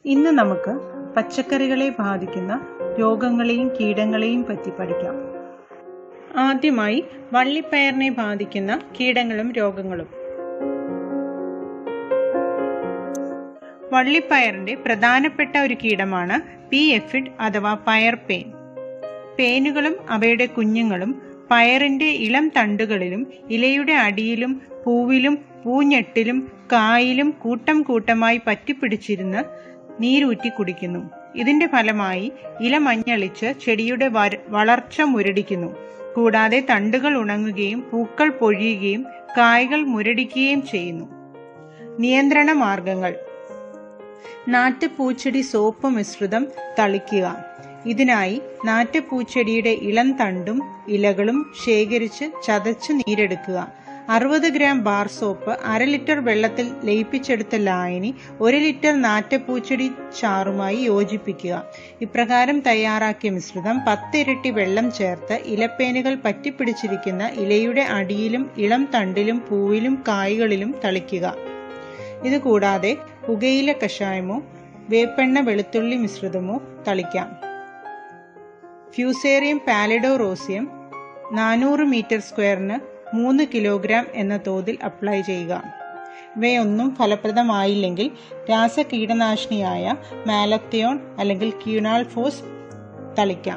ഇന്ന് നമുക്ക് പച്ചക്കറികളെ ബാധിക്കുന്ന രോഗങ്ങളെയും കീടങ്ങളെയും പറ്റി പഠിക്കാം ആദ്യമായി വള്ളിപ്പയറിനെ ബാധിക്കുന്ന കീടങ്ങളും രോഗങ്ങളും വള്ളിപ്പയറിന്റെ പ്രധാനപ്പെട്ട ഒരു കീടമാണ് പി എഫിഡ് അഥവാ പയർ പേൻ പേനുകളും അവയുടെ കുഞ്ഞുങ്ങളും പയറിന്റെ ഇളം തണ്ടുകളിലും ഇലയുടെ അടിയിലും പൂവിലും പൂഞ്ഞെട്ടിലും കായിലും കൂട്ടം കൂട്ടമായി പറ്റിപ്പിടിച്ചിരുന്ന് നീരൂറ്റി കുടിക്കുന്നു ഇതിന്റെ ഫലമായി ഇല മഞ്ഞളിച്ച് ചെടിയുടെ വളർച്ച മുരടിക്കുന്നു കൂടാതെ തണ്ടുകൾ ഉണങ്ങുകയും പൂക്കൾ പൊഴിയുകയും കായ്കൾ മുരടിക്കുകയും ചെയ്യുന്നു നിയന്ത്രണ മാർഗങ്ങൾ നാറ്റുപൂച്ചെടി സോപ്പ് മിശ്രിതം തളിക്കുക ഇതിനായി നാറ്റുപൂച്ചെടിയുടെ ഇളം തണ്ടും ഇലകളും ശേഖരിച്ച് ചതച്ച് നീരെടുക്കുക അറുപത് ഗ്രാം ബാർ സോപ്പ് അര ലിറ്റർ വെള്ളത്തിൽ ലയിപ്പിച്ചെടുത്ത ലായനി ഒരു ലിറ്റർ നാറ്റപ്പൂച്ചെടി ചാറുമായി യോജിപ്പിക്കുക ഇപ്രകാരം തയ്യാറാക്കിയ മിശ്രിതം പത്തിരട്ടി വെള്ളം ചേർത്ത് ഇലപ്പേനുകൾ പറ്റിപ്പിടിച്ചിരിക്കുന്ന ഇലയുടെ അടിയിലും ഇളം തണ്ടിലും പൂവിലും കായ്കളിലും തളിക്കുക ഇത് കൂടാതെ പുകയില കഷായമോ വേപ്പെണ്ണ വെളുത്തുള്ളി മിശ്രിതമോ തളിക്കാം ഫ്യൂസേറിയം പാലിഡോറോസിയം നാനൂറ് മീറ്റർ സ്ക്വയറിന് മൂന്ന് കിലോഗ്രാം എന്ന തോതിൽ അപ്ലൈ ചെയ്യുക ഇവയൊന്നും ഫലപ്രദമായില്ലെങ്കിൽ രാസ കീടനാശിനിയായ മാലത്തിയോൺ അല്ലെങ്കിൽ ക്യൂനാൾഫോസ് തളിക്കാം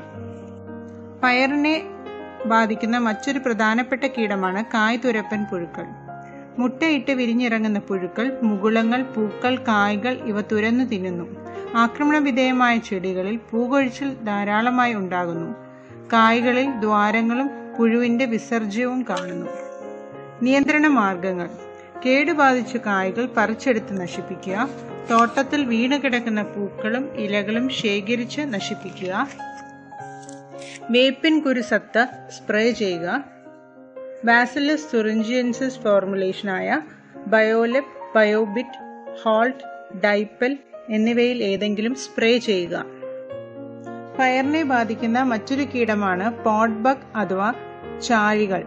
പയറിനെ ബാധിക്കുന്ന മറ്റൊരു പ്രധാനപ്പെട്ട കീടമാണ് കായ് തുരപ്പൻ പുഴുക്കൾ മുട്ടയിട്ട് വിരിഞ്ഞിറങ്ങുന്ന പുഴുക്കൾ മുകുളങ്ങൾ പൂക്കൾ കായ്കൾ ഇവ തുരന്നു തിന്നുന്നു ആക്രമണ വിധേയമായ ചെടികളിൽ പൂകൊഴിച്ചിൽ ധാരാളമായി ഉണ്ടാകുന്നു കായ്കളിൽ ദ്വാരങ്ങളും പുഴുവിന്റെ വിസർജ്യവും കാണുന്നു നിയന്ത്രണ മാർഗങ്ങൾ കേടുബാധിച്ച കായ്കൾ പറിച്ചെടുത്ത് നശിപ്പിക്കുക തോട്ടത്തിൽ വീണ് കിടക്കുന്ന പൂക്കളും ഇലകളും ശേഖരിച്ച് നശിപ്പിക്കുക വേപ്പിൻ കുരുസത്ത് സ്പ്രേ ചെയ്യുക ബാസിലസ് തുറിഞ്ചിയൻസിസ് ഫോർമുലേഷനായ ബയോലെപ് ബയോബിറ്റ് ഹോൾട്ട് ഡൈപ്പൽ എന്നിവയിൽ ഏതെങ്കിലും സ്പ്രേ ചെയ്യുക പയറിനെ ബാധിക്കുന്ന മറ്റൊരു കീടമാണ് പോട്ട്ബഗ് അഥവാ ചാഴികൾ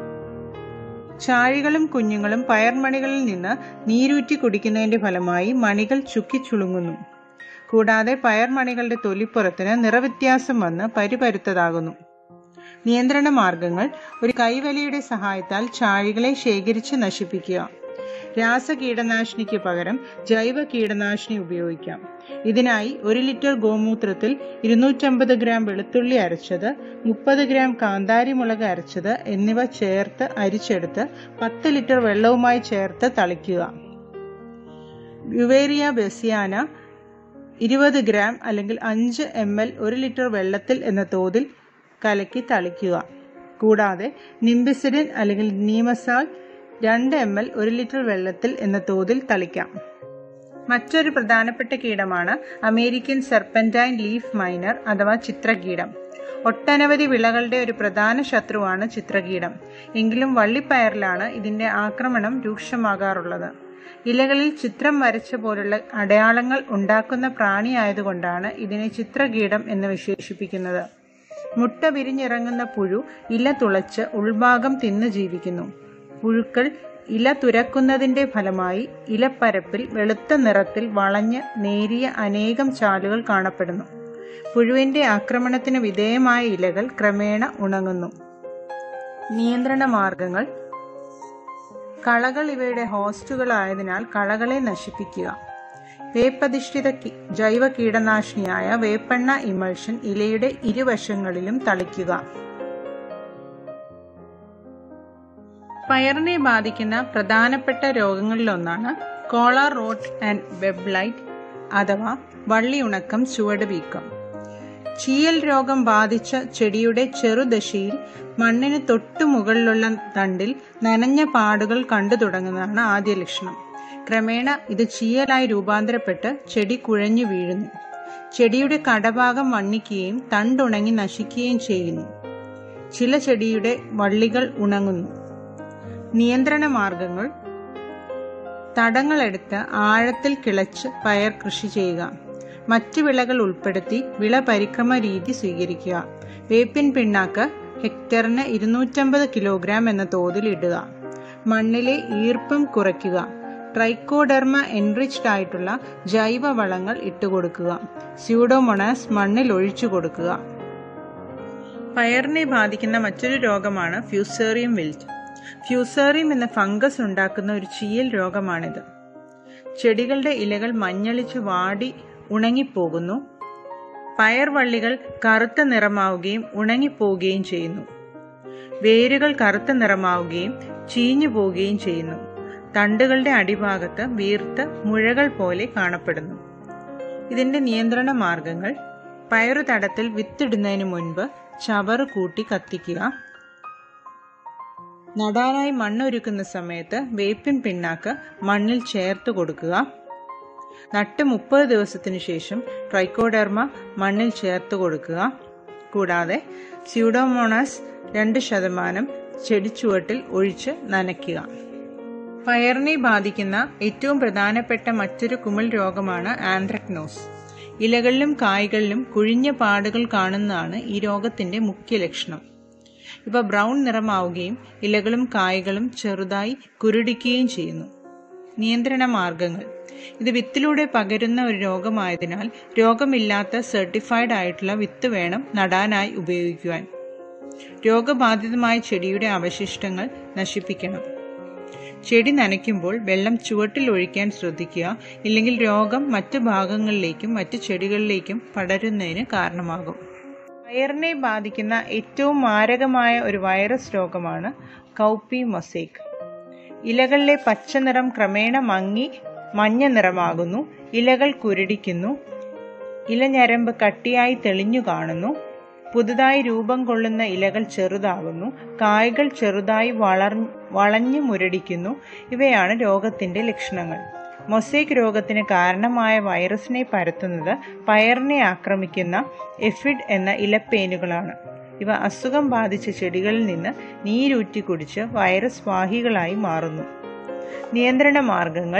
ചാഴികളും കുഞ്ഞുങ്ങളും പയർമണികളിൽ നിന്ന് നീരൂറ്റി കുടിക്കുന്നതിന്റെ ഫലമായി മണികൾ ചുക്കിച്ചുളുങ്ങുന്നു കൂടാതെ പയർമണികളുടെ തൊലിപ്പുറത്തിന് നിറവ്യത്യാസം വന്ന് പരിപരുത്തതാകുന്നു നിയന്ത്രണ മാർഗങ്ങൾ ഒരു കൈവലിയുടെ സഹായത്താൽ ചാഴികളെ ശേഖരിച്ച് നശിപ്പിക്കുക രാസ കീടനാശിനിക്ക് പകരം ജൈവ കീടനാശിനി ഉപയോഗിക്കാം ഇതിനായി ഒരു ലിറ്റർ ഗോമൂത്രത്തിൽ ഇരുന്നൂറ്റമ്പത് ഗ്രാം വെളുത്തുള്ളി അരച്ചത് മുപ്പത് ഗ്രാം കാന്താരി മുളക് അരച്ചത് എന്നിവ ചേർത്ത് അരിച്ചെടുത്ത് പത്ത് ലിറ്റർ വെള്ളവുമായി ചേർത്ത് തളിക്കുക യുവേറിയ ബെസിയാന ഇരുപത് ഗ്രാം അല്ലെങ്കിൽ അഞ്ച് എം എൽ ഒരു ലിറ്റർ വെള്ളത്തിൽ എന്ന തോതിൽ കലക്കി തളിക്കുക കൂടാതെ നിംബിസിഡിൻ അല്ലെങ്കിൽ നീമസാൾ രണ്ട് എം എൽ ഒരു ലിറ്റർ വെള്ളത്തിൽ എന്ന തോതിൽ തളിക്കാം മറ്റൊരു പ്രധാനപ്പെട്ട കീടമാണ് അമേരിക്കൻ സെർപ്പൻറ്റൈൻ ലീഫ് മൈനർ അഥവാ ചിത്രകീടം ഒട്ടനവധി വിളകളുടെ ഒരു പ്രധാന ശത്രുവാണ് ചിത്രകീടം എങ്കിലും വള്ളിപ്പയറിലാണ് ഇതിന്റെ ആക്രമണം രൂക്ഷമാകാറുള്ളത് ഇലകളിൽ ചിത്രം വരച്ച പോലുള്ള അടയാളങ്ങൾ ഉണ്ടാക്കുന്ന പ്രാണിയായതുകൊണ്ടാണ് ഇതിനെ ചിത്രകീടം എന്ന് വിശേഷിപ്പിക്കുന്നത് മുട്ട വിരിഞ്ഞിറങ്ങുന്ന പുഴു ഇല തുളച്ച് ഉൾഭാഗം തിന്നു ജീവിക്കുന്നു പുഴുക്കൾ ഇല തുരക്കുന്നതിന്റെ ഫലമായി ഇലപ്പരപ്പിൽ വെളുത്ത നിറത്തിൽ വളഞ്ഞ് നേരിയ അനേകം ചാലുകൾ കാണപ്പെടുന്നു പുഴുവിന്റെ ആക്രമണത്തിന് വിധേയമായ ഇലകൾ ക്രമേണ ഉണങ്ങുന്നു നിയന്ത്രണ മാർഗങ്ങൾ കളകൾ ഇവയുടെ ഹോസ്റ്റുകളായതിനാൽ കളകളെ നശിപ്പിക്കുക വേപ്പധിഷ്ഠിത ജൈവ കീടനാശിനിയായ വേപ്പെണ്ണ ഇമൾഷൻ ഇലയുടെ ഇരുവശങ്ങളിലും തളിക്കുക പയറിനെ ബാധിക്കുന്ന പ്രധാനപ്പെട്ട രോഗങ്ങളിലൊന്നാണ് കോള റോട്ട് ആൻഡ് വെബ്ലൈറ്റ് അഥവാ വള്ളിയുണക്കം ചുവട് വീക്കം ചീയൽ രോഗം ബാധിച്ച ചെടിയുടെ ചെറുദശയിൽ മണ്ണിന് തൊട്ടു മുകളിലുള്ള തണ്ടിൽ നനഞ്ഞ പാടുകൾ കണ്ടു തുടങ്ങുന്നതാണ് ആദ്യ ലക്ഷണം ക്രമേണ ഇത് ചീയലായി രൂപാന്തരപ്പെട്ട് ചെടി കുഴഞ്ഞു വീഴുന്നു ചെടിയുടെ കടഭാഗം വണ്ണിക്കുകയും തണ്ടുണങ്ങി നശിക്കുകയും ചെയ്യുന്നു ചില ചെടിയുടെ വള്ളികൾ ഉണങ്ങുന്നു നിയന്ത്രണ മാർഗങ്ങൾ തടങ്ങളെടുത്ത് ആഴത്തിൽ കിളച്ച് പയർ കൃഷി ചെയ്യുക മറ്റു വിളകൾ ഉൾപ്പെടുത്തി വിള പരിക്രമ രീതി സ്വീകരിക്കുക വേപ്പിൻ പിണ്ണാക്ക് ഹെക്ടറിന് ഇരുന്നൂറ്റമ്പത് കിലോഗ്രാം എന്ന തോതിൽ ഇടുക മണ്ണിലെ ഈർപ്പം കുറയ്ക്കുക ട്രൈക്കോഡെർമ എൻറിച്ച്ഡ് ആയിട്ടുള്ള ജൈവ വളങ്ങൾ ഇട്ടുകൊടുക്കുക സ്യൂഡോമൊണാസ് മണ്ണിൽ ഒഴിച്ചു കൊടുക്കുക പയറിനെ ബാധിക്കുന്ന മറ്റൊരു രോഗമാണ് ഫ്യൂസേറിയം വിൽറ്റ് ഫ്യൂസേറിയം എന്ന ഫംഗസ് ഉണ്ടാക്കുന്ന ഒരു ചീയൽ രോഗമാണിത് ചെടികളുടെ ഇലകൾ മഞ്ഞളിച്ച് വാടി ഉണങ്ങിപ്പോകുന്നു പയർവള്ളികൾ കറുത്ത നിറമാവുകയും ഉണങ്ങിപ്പോവുകയും ചെയ്യുന്നു വേരുകൾ കറുത്ത നിറമാവുകയും ചീഞ്ഞു പോവുകയും ചെയ്യുന്നു തണ്ടുകളുടെ അടിഭാഗത്ത് വീർത്ത് മുഴകൾ പോലെ കാണപ്പെടുന്നു ഇതിന്റെ നിയന്ത്രണ മാർഗങ്ങൾ പയറു തടത്തിൽ വിത്തിടുന്നതിന് മുൻപ് ചവറ് കൂട്ടി കത്തിക്കുക നടാനായി മണ്ണൊരുക്കുന്ന സമയത്ത് വേപ്പിൻ പിണ്ണാക്ക് മണ്ണിൽ ചേർത്ത് കൊടുക്കുക നട്ട് മുപ്പത് ദിവസത്തിനു ശേഷം ട്രൈക്കോഡെർമ മണ്ണിൽ ചേർത്ത് കൊടുക്കുക കൂടാതെ സ്യൂഡോമോണാസ് രണ്ട് ശതമാനം ചെടിച്ചുവട്ടിൽ ഒഴിച്ച് നനയ്ക്കുക പയറിനെ ബാധിക്കുന്ന ഏറ്റവും പ്രധാനപ്പെട്ട മറ്റൊരു കുമിൾ രോഗമാണ് ആന്ത്രക്നോസ് ഇലകളിലും കായ്കളിലും കുഴിഞ്ഞ പാടുകൾ കാണുന്നതാണ് ഈ രോഗത്തിന്റെ മുഖ്യ ലക്ഷണം ഇവ ബ്രൗൺ നിറമാവുകയും ഇലകളും കായ്കളും ചെറുതായി കുരുടിക്കുകയും ചെയ്യുന്നു നിയന്ത്രണ മാർഗങ്ങൾ ഇത് വിത്തിലൂടെ പകരുന്ന ഒരു രോഗമായതിനാൽ രോഗമില്ലാത്ത സർട്ടിഫൈഡ് ആയിട്ടുള്ള വിത്ത് വേണം നടാനായി ഉപയോഗിക്കുവാൻ രോഗബാധിതമായ ചെടിയുടെ അവശിഷ്ടങ്ങൾ നശിപ്പിക്കണം ചെടി നനയ്ക്കുമ്പോൾ വെള്ളം ചുവട്ടിൽ ഒഴിക്കാൻ ശ്രദ്ധിക്കുക ഇല്ലെങ്കിൽ രോഗം മറ്റു ഭാഗങ്ങളിലേക്കും മറ്റു ചെടികളിലേക്കും പടരുന്നതിന് കാരണമാകും വയറിനെ ബാധിക്കുന്ന ഏറ്റവും മാരകമായ ഒരു വൈറസ് രോഗമാണ് കൗപ്പി മൊസൈക്ക് ഇലകളിലെ പച്ച നിറം ക്രമേണ മങ്ങി മഞ്ഞ നിറമാകുന്നു ഇലകൾ കുരുടിക്കുന്നു ഇലഞരമ്പ് കട്ടിയായി തെളിഞ്ഞു കാണുന്നു പുതുതായി രൂപം കൊള്ളുന്ന ഇലകൾ ചെറുതാകുന്നു കായ്കൾ ചെറുതായി വളർ വളഞ്ഞു മുരടിക്കുന്നു ഇവയാണ് രോഗത്തിന്റെ ലക്ഷണങ്ങൾ മൊസൈക്ക് രോഗത്തിന് കാരണമായ വൈറസിനെ പരത്തുന്നത് പയറിനെ ആക്രമിക്കുന്ന എഫിഡ് എന്ന ഇലപ്പേനുകളാണ് ഇവ അസുഖം ബാധിച്ച ചെടികളിൽ നിന്ന് നീരൂറ്റി കുടിച്ച് വൈറസ് വാഹികളായി മാറുന്നു നിയന്ത്രണ മാർഗങ്ങൾ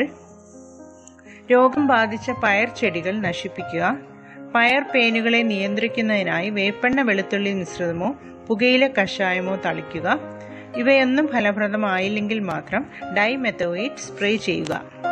രോഗം ബാധിച്ച പയർ ചെടികൾ നശിപ്പിക്കുക പയർ പേനുകളെ നിയന്ത്രിക്കുന്നതിനായി വേപ്പെണ്ണ വെളുത്തുള്ളി മിശ്രിതമോ പുകയില കഷായമോ തളിക്കുക ഇവയൊന്നും ഫലപ്രദമായില്ലെങ്കിൽ മാത്രം ഡൈമെത്തോയിറ്റ് സ്പ്രേ ചെയ്യുക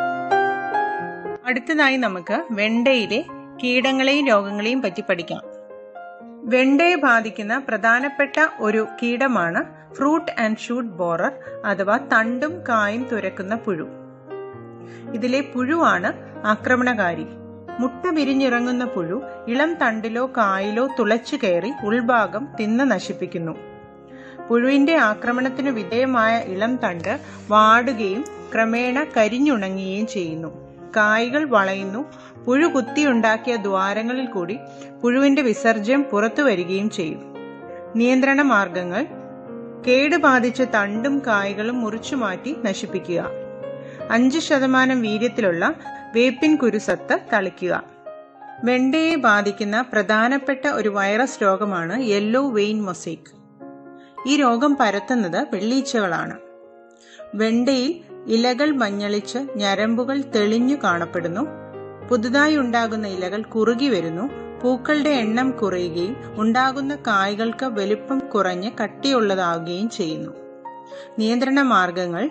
അടുത്തതായി നമുക്ക് വെണ്ടയിലെ കീടങ്ങളെയും രോഗങ്ങളെയും പറ്റി പഠിക്കാം വെണ്ടയെ ബാധിക്കുന്ന പ്രധാനപ്പെട്ട ഒരു കീടമാണ് ഫ്രൂട്ട് ആൻഡ് ഷൂട്ട് ബോറർ അഥവാ തണ്ടും കായും തുരക്കുന്ന പുഴു ഇതിലെ പുഴുവാണ് ആക്രമണകാരി മുട്ട വിരിഞ്ഞിറങ്ങുന്ന പുഴു ഇളം തണ്ടിലോ കായിലോ തുളച്ചു കയറി ഉൾഭാഗം തിന്ന് നശിപ്പിക്കുന്നു പുഴുവിന്റെ ആക്രമണത്തിനു വിധേയമായ ഇളം തണ്ട് വാടുകയും ക്രമേണ കരിഞ്ഞുണങ്ങുകയും ചെയ്യുന്നു കായ്കൾ വളയുന്നു പുഴു കുത്തിയുണ്ടാക്കിയ ദ്വാരങ്ങളിൽ കൂടി പുഴുവിന്റെ വിസർജ്യം പുറത്തു വരികയും ചെയ്യും നിയന്ത്രണ മാർഗങ്ങൾ കേട് ബാധിച്ച തണ്ടും കായ്കളും മുറിച്ചു മാറ്റി നശിപ്പിക്കുക അഞ്ച് ശതമാനം വീര്യത്തിലുള്ള വേപ്പിൻ കുരുസത്ത് തളിക്കുക വെണ്ടയെ ബാധിക്കുന്ന പ്രധാനപ്പെട്ട ഒരു വൈറസ് രോഗമാണ് യെല്ലോ വെയിൻ മൊസൈക്ക് ഈ രോഗം പരത്തുന്നത് വെള്ളീച്ചകളാണ് വെണ്ടയിൽ ഇലകൾ മഞ്ഞളിച്ച് ഞരമ്പുകൾ തെളിഞ്ഞു കാണപ്പെടുന്നു പുതുതായി ഉണ്ടാകുന്ന ഇലകൾ കുറുകി വരുന്നു പൂക്കളുടെ എണ്ണം കുറയുകയും ഉണ്ടാകുന്ന കായ്കൾക്ക് വലുപ്പം കുറഞ്ഞ് കട്ടിയുള്ളതാവുകയും ചെയ്യുന്നു നിയന്ത്രണ മാർഗങ്ങൾ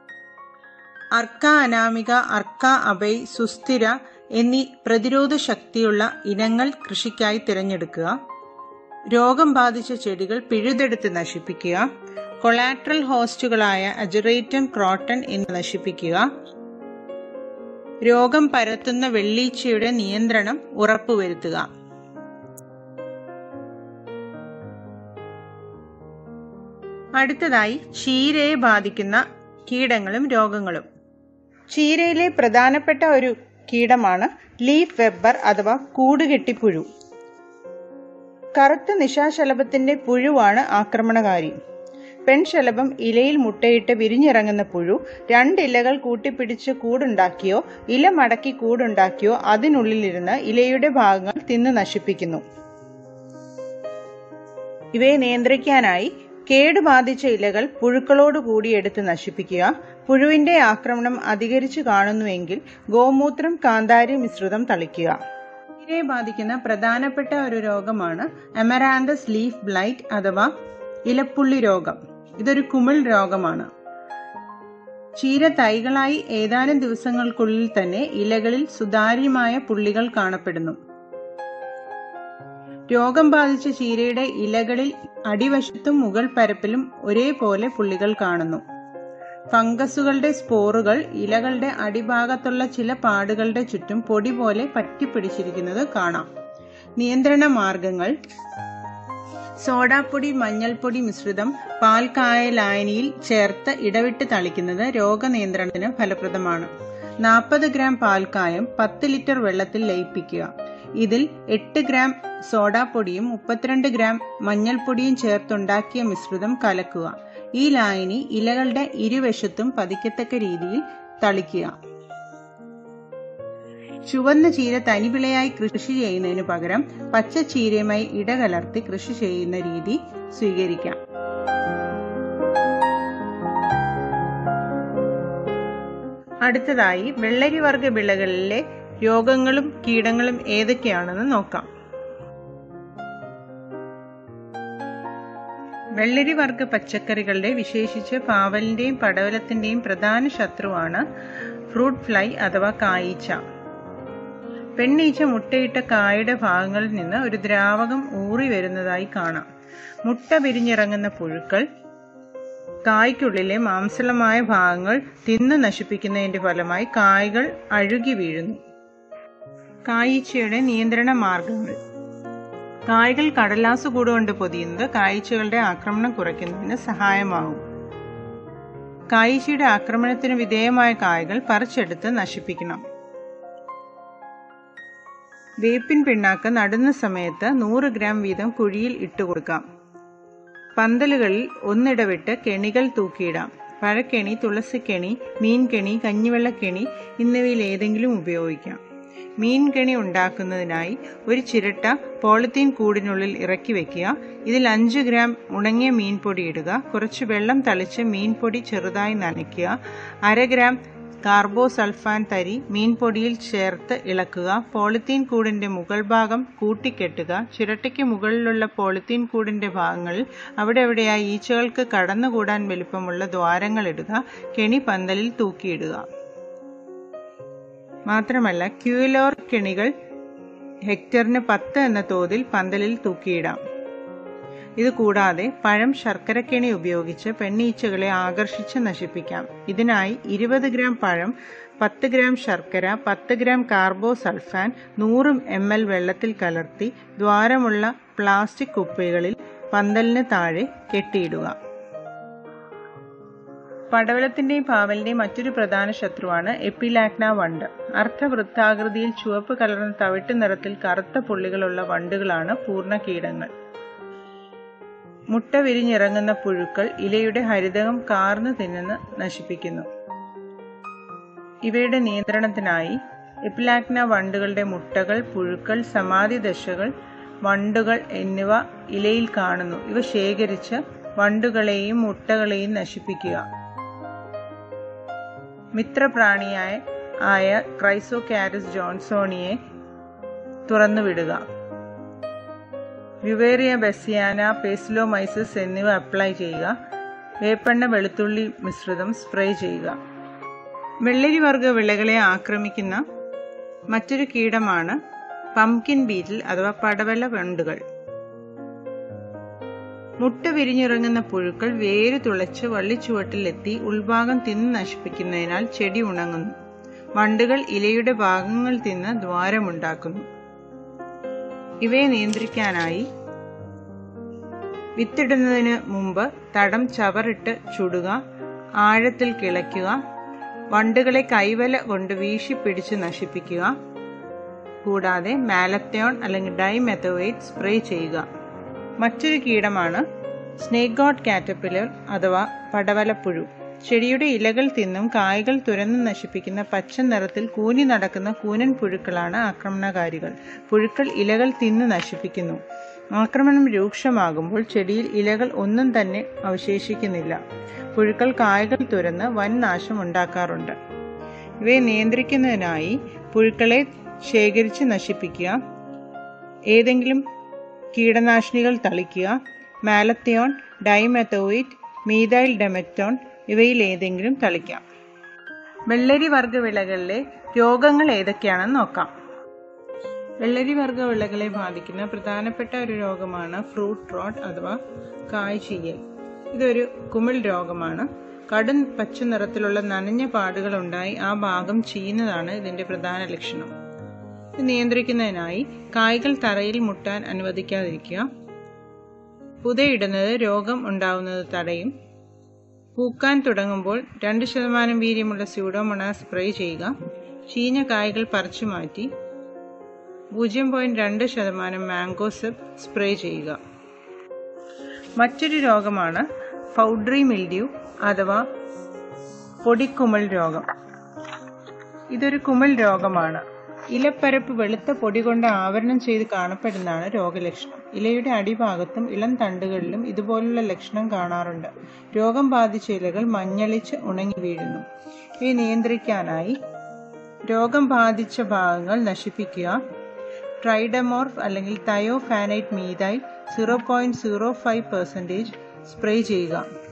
അർക്ക അനാമിക അർക്ക അബൈ സുസ്ഥിര എന്നീ പ്രതിരോധ ശക്തിയുള്ള ഇനങ്ങൾ കൃഷിക്കായി തിരഞ്ഞെടുക്കുക രോഗം ബാധിച്ച ചെടികൾ പിഴുതെടുത്ത് നശിപ്പിക്കുക കൊളാട്രൽ ഹോസ്റ്റുകളായ അജറേറ്റം ക്രോട്ടൺ എന്നിവ നശിപ്പിക്കുക രോഗം പരത്തുന്ന വെള്ളീച്ചയുടെ നിയന്ത്രണം ഉറപ്പുവരുത്തുക അടുത്തതായി ചീരയെ ബാധിക്കുന്ന കീടങ്ങളും രോഗങ്ങളും ചീരയിലെ പ്രധാനപ്പെട്ട ഒരു കീടമാണ് ലീഫ് വെബ്ബർ അഥവാ കൂടുകെട്ടിപ്പുഴു കറുത്ത നിശാശലഭത്തിന്റെ പുഴുവാണ് ആക്രമണകാരി പെൺശലഭം ഇലയിൽ മുട്ടയിട്ട് വിരിഞ്ഞിറങ്ങുന്ന പുഴു രണ്ട് ഇലകൾ കൂട്ടിപ്പിടിച്ച് കൂടുണ്ടാക്കിയോ ഇല മടക്കി കൂടുണ്ടാക്കിയോ അതിനുള്ളിലിരുന്ന് ഇലയുടെ ഭാഗങ്ങൾ തിന്നു നശിപ്പിക്കുന്നു ഇവയെ നിയന്ത്രിക്കാനായി കേടുബാധിച്ച ഇലകൾ പുഴുക്കളോട് കൂടി എടുത്ത് നശിപ്പിക്കുക പുഴുവിന്റെ ആക്രമണം അധികരിച്ചു കാണുന്നുവെങ്കിൽ ഗോമൂത്രം കാന്താരി മിശ്രിതം തളിക്കുക ചീരയെ ബാധിക്കുന്ന പ്രധാനപ്പെട്ട ഒരു രോഗമാണ് എമറാന്തസ് ലീഫ് ബ്ലൈറ്റ് അഥവാ ഇലപ്പുള്ളി രോഗം ഇതൊരു കുമിൾ രോഗമാണ് ചീര തൈകളായി ഏതാനും ദിവസങ്ങൾക്കുള്ളിൽ തന്നെ ഇലകളിൽ സുതാര്യമായ പുള്ളികൾ കാണപ്പെടുന്നു രോഗം ബാധിച്ച ചീരയുടെ ഇലകളിൽ അടിവശത്തും മുകൾ പരപ്പിലും ഒരേപോലെ പുള്ളികൾ കാണുന്നു ഫംഗസുകളുടെ സ്പോറുകൾ ഇലകളുടെ അടിഭാഗത്തുള്ള ചില പാടുകളുടെ ചുറ്റും പൊടി പോലെ പറ്റിപ്പിടിച്ചിരിക്കുന്നത് കാണാം നിയന്ത്രണ മാർഗങ്ങൾ സോഡാപ്പൊടി മഞ്ഞൾപ്പൊടി മിശ്രിതം പാൽക്കായ ലായനിയിൽ ചേർത്ത് ഇടവിട്ട് തളിക്കുന്നത് രോഗനിയന്ത്രണത്തിന് ഫലപ്രദമാണ് നാൽപ്പത് ഗ്രാം പാൽക്കായം പത്ത് ലിറ്റർ വെള്ളത്തിൽ ലയിപ്പിക്കുക ഇതിൽ എട്ട് ഗ്രാം സോഡാപ്പൊടിയും മുപ്പത്തിരണ്ട് ഗ്രാം മഞ്ഞൾപ്പൊടിയും ചേർത്തുണ്ടാക്കിയ മിശ്രിതം കലക്കുക ഈ ലായനി ഇലകളുടെ ഇരുവശത്തും പതിക്കത്തക്ക രീതിയിൽ തളിക്കുക ചുവന്ന ചീര തനിവിളയായി കൃഷി ചെയ്യുന്നതിന് പകരം പച്ച ചീരയുമായി ഇടകലർത്തി കൃഷി ചെയ്യുന്ന രീതി സ്വീകരിക്കാം അടുത്തതായി വെള്ളരി വർഗ വിളകളിലെ രോഗങ്ങളും കീടങ്ങളും ഏതൊക്കെയാണെന്ന് നോക്കാം വെള്ളരി വർഗ പച്ചക്കറികളുടെ വിശേഷിച്ച് പാവലിന്റെയും പടവലത്തിന്റെയും പ്രധാന ശത്രുവാണ് ഫ്രൂട്ട് ഫ്ലൈ അഥവാ കായീച്ച പെണ്ണീച്ച മുട്ടയിട്ട കായുടെ ഭാഗങ്ങളിൽ നിന്ന് ഒരു ദ്രാവകം ഊറി വരുന്നതായി കാണാം മുട്ട വിരിഞ്ഞിറങ്ങുന്ന പുഴുക്കൾ കായ്ക്കുള്ളിലെ മാംസളമായ ഭാഗങ്ങൾ തിന്നു നശിപ്പിക്കുന്നതിന്റെ ഫലമായി കായ്കൾ അഴുകി വീഴുന്നു കായീച്ചയുടെ നിയന്ത്രണ മാർഗങ്ങൾ കായ്കൾ കടലാസ് കൂടുകൊണ്ട് പൊതിയുന്നത് കായ്ച്ചകളുടെ ആക്രമണം കുറയ്ക്കുന്നതിന് സഹായമാകും കായീച്ചയുടെ ആക്രമണത്തിന് വിധേയമായ കായ്കൾ പറിച്ചെടുത്ത് നശിപ്പിക്കണം വേപ്പിൻ പിണ്ണാക്ക് നടുന്ന സമയത്ത് നൂറ് ഗ്രാം വീതം കുഴിയിൽ ഇട്ടുകൊടുക്കാം പന്തലുകളിൽ ഒന്നിടവിട്ട് കെണികൾ തൂക്കിയിടാം പഴക്കെണി തുളസിക്കെണി മീൻകെണി കഞ്ഞിവെള്ളക്കെണി എന്നിവയിൽ ഏതെങ്കിലും ഉപയോഗിക്കാം മീൻ കെണി ഉണ്ടാക്കുന്നതിനായി ഒരു ചിരട്ട പോളിത്തീൻ കൂടിനുള്ളിൽ ഇറക്കി വെക്കുക ഇതിൽ അഞ്ച് ഗ്രാം ഉണങ്ങിയ മീൻപൊടി ഇടുക കുറച്ച് വെള്ളം തളിച്ച് മീൻപൊടി ചെറുതായി നനയ്ക്കുക അര ഗ്രാം കാർബോസൾഫാൻ തരി മീൻപൊടിയിൽ ചേർത്ത് ഇളക്കുക പോളിത്തീൻ കൂടിന്റെ മുകൾ ഭാഗം കൂട്ടിക്കെട്ടുക ചിരട്ടയ്ക്ക് മുകളിലുള്ള പോളിത്തീൻ കൂടിന്റെ ഭാഗങ്ങളിൽ അവിടെ എവിടെയായി ഈച്ചകൾക്ക് കടന്നുകൂടാൻ വലുപ്പമുള്ള ദ്വാരങ്ങൾ ഇടുക കെണി പന്തലിൽ തൂക്കിയിടുക മാത്രമല്ല ക്യൂലോർ കെണികൾ ഹെക്ടറിന് പത്ത് എന്ന തോതിൽ പന്തലിൽ തൂക്കിയിടാം ഇത് കൂടാതെ പഴം ശർക്കരക്കെണി ഉപയോഗിച്ച് പെണ്ണീച്ചകളെ ആകർഷിച്ച് നശിപ്പിക്കാം ഇതിനായി ഇരുപത് ഗ്രാം പഴം പത്ത് ഗ്രാം ശർക്കര പത്ത് ഗ്രാം കാർബോസൾഫാൻ നൂറ് എം എൽ വെള്ളത്തിൽ കലർത്തി ദ്വാരമുള്ള പ്ലാസ്റ്റിക് കുപ്പികളിൽ പന്തലിന് താഴെ കെട്ടിയിടുക പടവലത്തിന്റെയും പാവലിന്റെയും മറ്റൊരു പ്രധാന ശത്രുവാണ് എപ്പിലാക്ന വണ്ട് അർദ്ധവൃത്താകൃതിയിൽ ചുവപ്പ് കലർന്ന തവിട്ട് നിറത്തിൽ കറുത്ത പുള്ളികളുള്ള വണ്ടുകളാണ് പൂർണ്ണ കീടങ്ങൾ മുട്ട വിരിഞ്ഞിറങ്ങുന്ന പുഴുക്കൾ ഇലയുടെ ഹരിതകം കാർന്നു തിന്നുന്ന നശിപ്പിക്കുന്നു ഇവയുടെ നിയന്ത്രണത്തിനായി എപ്പിലാക്ന വണ്ടുകളുടെ മുട്ടകൾ പുഴുക്കൾ സമാധി ദശകൾ വണ്ടുകൾ എന്നിവ ഇലയിൽ കാണുന്നു ഇവ ശേഖരിച്ച് വണ്ടുകളെയും മുട്ടകളെയും നശിപ്പിക്കുക മിത്രപ്രാണിയായ ആയ ക്രൈസോകാരിസ് ജോൺസോണിയെ തുറന്നുവിടുക വ്യുവേറിയ ബെസിയാന പേസിലോമൈസിസ് എന്നിവ അപ്ലൈ ചെയ്യുക വേപ്പെണ്ണ വെളുത്തുള്ളി മിശ്രിതം സ്പ്രേ ചെയ്യുക വെള്ളരി വർഗ വിളകളെ ആക്രമിക്കുന്ന മറ്റൊരു കീടമാണ് പംകിൻ ബീറ്റിൽ അഥവാ പടവല വണ്ടുകൾ മുട്ട വിരിഞ്ഞിറങ്ങുന്ന പുഴുക്കൾ വേര് തുളച്ച് വള്ളിച്ചുവട്ടിലെത്തി ഉൾഭാഗം തിന്ന് നശിപ്പിക്കുന്നതിനാൽ ചെടി ഉണങ്ങുന്നു വണ്ടുകൾ ഇലയുടെ ഭാഗങ്ങൾ തിന്ന് ദ്വാരമുണ്ടാക്കുന്നു ഇവയെ നിയന്ത്രിക്കാനായി വിത്തിടുന്നതിന് മുമ്പ് തടം ചവറിട്ട് ചുടുക ആഴത്തിൽ കിളയ്ക്കുക വണ്ടുകളെ കൈവല കൊണ്ട് വീശി പിടിച്ച് നശിപ്പിക്കുക കൂടാതെ മാലത്തോൺ അല്ലെങ്കിൽ ഡൈമെത്തോവേറ്റ് സ്പ്രേ ചെയ്യുക മറ്റൊരു കീടമാണ് സ്നേക്ക് ഗോഡ് കാറ്റർപില്ലർ അഥവാ പടവലപ്പുഴു ചെടിയുടെ ഇലകൾ തിന്നും കായ്കൾ തുരന്ന് നശിപ്പിക്കുന്ന പച്ച നിറത്തിൽ കൂനി നടക്കുന്ന കൂനൻ പുഴുക്കളാണ് ആക്രമണകാരികൾ പുഴുക്കൾ ഇലകൾ തിന്ന് നശിപ്പിക്കുന്നു ആക്രമണം രൂക്ഷമാകുമ്പോൾ ചെടിയിൽ ഇലകൾ ഒന്നും തന്നെ അവശേഷിക്കുന്നില്ല പുഴുക്കൾ കായകൾ തുരന്ന് വൻ നാശം ഉണ്ടാക്കാറുണ്ട് ഇവയെ നിയന്ത്രിക്കുന്നതിനായി പുഴുക്കളെ ശേഖരിച്ച് നശിപ്പിക്കുക ഏതെങ്കിലും കീടനാശിനികൾ തളിക്കുക മാലത്തിയോൺ ഡൈമെത്തോയിറ്റ് മീതൈൽ ഡെമറ്റോൺ ഇവയിൽ ഏതെങ്കിലും തളിക്കാം വെള്ളരി വർഗ വിളകളിലെ രോഗങ്ങൾ ഏതൊക്കെയാണെന്ന് നോക്കാം വെള്ളരി വർഗ വിളകളെ ബാധിക്കുന്ന പ്രധാനപ്പെട്ട ഒരു രോഗമാണ് ഫ്രൂട്ട് റോട്ട് അഥവാ കായ്ചീയൽ ഇതൊരു കുമിൾ രോഗമാണ് കടും പച്ച നിറത്തിലുള്ള നനഞ്ഞ പാടുകൾ ഉണ്ടായി ആ ഭാഗം ചീയുന്നതാണ് ഇതിന്റെ പ്രധാന ലക്ഷണം ഇത് നിയന്ത്രിക്കുന്നതിനായി കായ്കൾ തറയിൽ മുട്ടാൻ അനുവദിക്കാതിരിക്കുക പുതയിടുന്നത് രോഗം ഉണ്ടാവുന്നത് തടയും പൂക്കാൻ തുടങ്ങുമ്പോൾ രണ്ട് ശതമാനം വീര്യമുള്ള സ്യൂഡോമോണാസ് സ്പ്രേ ചെയ്യുക ചീഞ്ഞ കായ്കൾ പറിച്ചു മാറ്റി പൂജ്യം പോയിന്റ് രണ്ട് ശതമാനം മാംഗോസിപ്പ് സ്പ്രേ ചെയ്യുക മറ്റൊരു രോഗമാണ് പൗഡറി മിൽഡ്യൂ അഥവാ പൊടിക്കുമിൾ രോഗം ഇതൊരു കുമിൾ രോഗമാണ് ഇലപ്പരപ്പ് വെളുത്ത പൊടി കൊണ്ട് ആവരണം ചെയ്ത് കാണപ്പെടുന്നതാണ് രോഗലക്ഷണം ഇലയുടെ അടിഭാഗത്തും ഇളം തണ്ടുകളിലും ഇതുപോലുള്ള ലക്ഷണം കാണാറുണ്ട് രോഗം ബാധിച്ച ഇലകൾ മഞ്ഞളിച്ച് ഉണങ്ങി വീഴുന്നു ഇവ നിയന്ത്രിക്കാനായി രോഗം ബാധിച്ച ഭാഗങ്ങൾ നശിപ്പിക്കുക ട്രൈഡമോർഫ് അല്ലെങ്കിൽ thiophanate methyl zero point zero five percentage spray ചെയ്യുക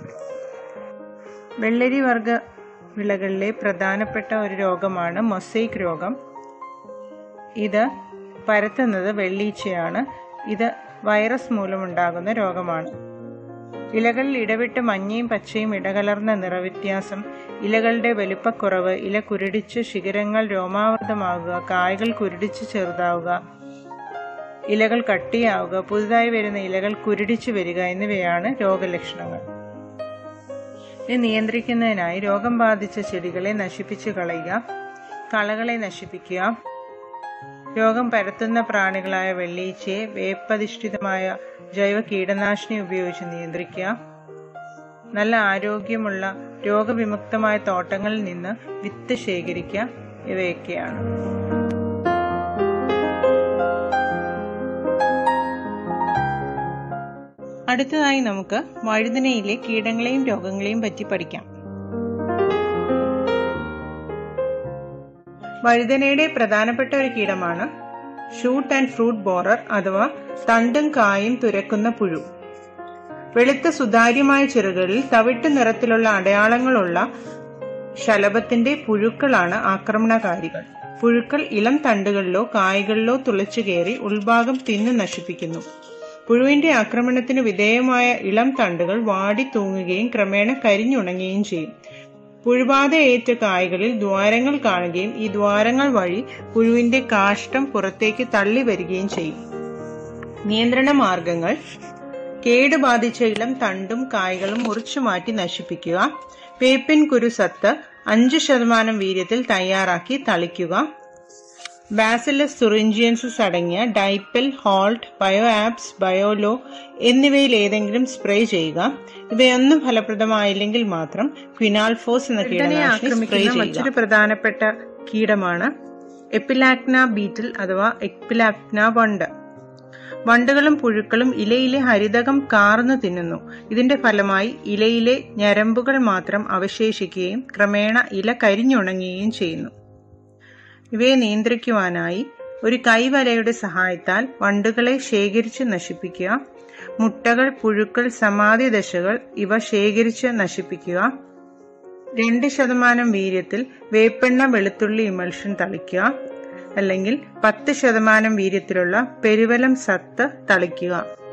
വെള്ളരി വർഗ വിളകളിലെ പ്രധാനപ്പെട്ട ഒരു രോഗമാണ് മൊസൈക്ക് രോഗം ഇത് പരത്തുന്നത് വെള്ളീച്ചയാണ് ഇത് വൈറസ് മൂലമുണ്ടാകുന്ന രോഗമാണ് ഇലകളിൽ ഇടവിട്ട് മഞ്ഞയും പച്ചയും ഇടകലർന്ന നിറവ്യത്യാസം ഇലകളുടെ വലിപ്പക്കുറവ് ഇല കുരുടിച്ച് ശിഖരങ്ങൾ രോമാവൃതമാകുക കായകൾ കുരുടിച്ച് ചെറുതാവുക ഇലകൾ കട്ടിയാവുക പുതുതായി വരുന്ന ഇലകൾ കുരുടിച്ചു വരിക എന്നിവയാണ് രോഗലക്ഷണങ്ങൾ ഇത് നിയന്ത്രിക്കുന്നതിനായി രോഗം ബാധിച്ച ചെടികളെ നശിപ്പിച്ചു കളയുക കളകളെ നശിപ്പിക്കുക രോഗം പരത്തുന്ന പ്രാണികളായ വെള്ളീച്ചയെ വേപ്പധിഷ്ഠിതമായ ജൈവ കീടനാശിനി ഉപയോഗിച്ച് നിയന്ത്രിക്കുക നല്ല ആരോഗ്യമുള്ള രോഗവിമുക്തമായ തോട്ടങ്ങളിൽ നിന്ന് വിത്ത് ശേഖരിക്കുക ഇവയൊക്കെയാണ് അടുത്തതായി നമുക്ക് വഴുതനയിലെ കീടങ്ങളെയും രോഗങ്ങളെയും പറ്റി പഠിക്കാം വഴുതനയുടെ പ്രധാനപ്പെട്ട ഒരു കീടമാണ് ഷൂട്ട് ആൻഡ് ഫ്രൂട്ട് ബോറർ അഥവാ തണ്ടും കായും തുരക്കുന്ന പുഴു വെളുത്ത സുതാര്യമായ ചെറുകളിൽ തവിട്ട് നിറത്തിലുള്ള അടയാളങ്ങളുള്ള ശലഭത്തിന്റെ പുഴുക്കളാണ് ആക്രമണകാരികൾ പുഴുക്കൾ ഇളം തണ്ടുകളിലോ കായ്കളിലോ തുളച്ചു കയറി ഉൾഭാഗം തിന്നു നശിപ്പിക്കുന്നു പുഴുവിന്റെ ആക്രമണത്തിന് വിധേയമായ ഇളം തണ്ടുകൾ വാടി തൂങ്ങുകയും ക്രമേണ കരിഞ്ഞുണങ്ങുകയും ചെയ്യും പുഴുബാധയേറ്റ കായ്കളിൽ ദ്വാരങ്ങൾ കാണുകയും ഈ ദ്വാരങ്ങൾ വഴി പുഴുവിന്റെ കാഷ്ടം പുറത്തേക്ക് തള്ളി വരികയും ചെയ്യും നിയന്ത്രണ മാർഗങ്ങൾ കേടുബാധിച്ച ഇളം തണ്ടും കായ്കളും മുറിച്ചു മാറ്റി നശിപ്പിക്കുക വേപ്പിൻ കുരുസത്ത് അഞ്ച് ശതമാനം വീര്യത്തിൽ തയ്യാറാക്കി തളിക്കുക ബാസിലസ് സുറിഞ്ചിയൻസസ് അടങ്ങിയ ഡൈപ്പൽ ഹോൾട്ട് ബയോ ആപ്സ് ബയോലോ എന്നിവയിൽ ഏതെങ്കിലും സ്പ്രേ ചെയ്യുക ഇവയൊന്നും ഫലപ്രദമായില്ലെങ്കിൽ മാത്രം ക്വിനാൽഫോസ് എന്ന കീടനാശിനി സ്പ്രേ ചെയ്യുക മറ്റൊരു പ്രധാനപ്പെട്ട കീടമാണ് എപ്പിലാക്ന ബീറ്റിൽ അഥവാ എപ്പിലാക്ന വണ്ട് വണ്ടുകളും പുഴുക്കളും ഇലയിലെ ഹരിതകം കാർന്നു തിന്നുന്നു ഇതിന്റെ ഫലമായി ഇലയിലെ ഞരമ്പുകൾ മാത്രം അവശേഷിക്കുകയും ക്രമേണ ഇല കരിഞ്ഞുണങ്ങുകയും ചെയ്യുന്നു ഇവയെ നിയന്ത്രിക്കുവാനായി ഒരു കൈവലയുടെ സഹായത്താൽ വണ്ടുകളെ ശേഖരിച്ച് നശിപ്പിക്കുക മുട്ടകൾ പുഴുക്കൾ സമാധി ദശകൾ ഇവ ശേഖരിച്ച് നശിപ്പിക്കുക രണ്ട് ശതമാനം വീര്യത്തിൽ വേപ്പെണ്ണ വെളുത്തുള്ളി ഇമൽഷൻ തളിക്കുക അല്ലെങ്കിൽ പത്ത് ശതമാനം വീര്യത്തിലുള്ള പെരുവലം സത്ത് തളിക്കുക